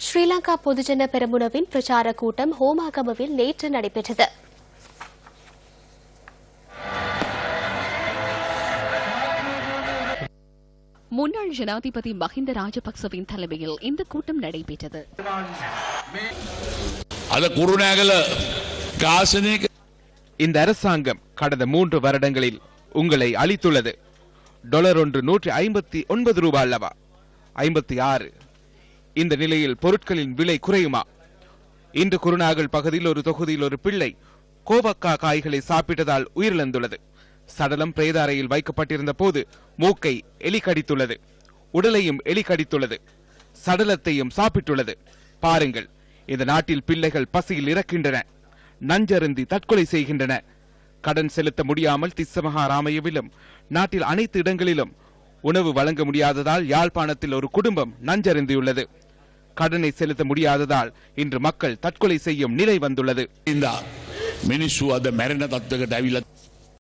ஸ்ரீலங்கா பொதுஜன பெரமுனவின் பிரச்சார கூட்டம் ஹோமாகமவில் நேற்று நடைபெற்றது முன்னாள் ஜனாதிபதி மஹிந்த ராஜபக்சவின் தலைமையில் இந்த கூட்டம் நடைபெற்றது අද කුරුණෑගල කාසනයක இந்த அரசாங்கம் கடந்த மூன்று வருடங்களில் உங்களை அளித்துள்ளது டாலர் ஒன்று நூற்றி ஐம்பத்தி ஒன்பது ரூபாய் அல்லவா ஐம்பத்தி ஆறு இந்த நிலையில் பொருட்களின் விலை குறையுமா இன்று குருநாகல் பகுதியில் ஒரு தொகுதியில் ஒரு பிள்ளை கோவக்கா காய்களை சாப்பிட்டதால் உயிரிழந்துள்ளது சடலம் பிரேதாரையில் வைக்கப்பட்டிருந்த போது மூக்கை எலி கடித்துள்ளது உடலையும் எலி கடித்துள்ளது சடலத்தையும் சாப்பிட்டுள்ளது பாருங்கள் இந்த நாட்டில் பிள்ளைகள் பசியில் இறக்கின்றன நஞ்சருந்தி தற்கொலை செய்கின்றன கடன் செலுத்த முடியாமல் திஸ்ஸமகா ராமயவிலும் நாட்டில் அனைத்து இடங்களிலும் உணவு வழங்க முடியாததால் யாழ்ப்பாணத்தில் ஒரு குடும்பம் நஞ்சருந்தியுள்ளது கடனை செலுத்த முடியாததால் இன்று மக்கள் தற்கொலை செய்யும் நிலை வந்துள்ளது ඉදා මිනිස්සු අද මැරෙන තත්වකට ඇවිල්ල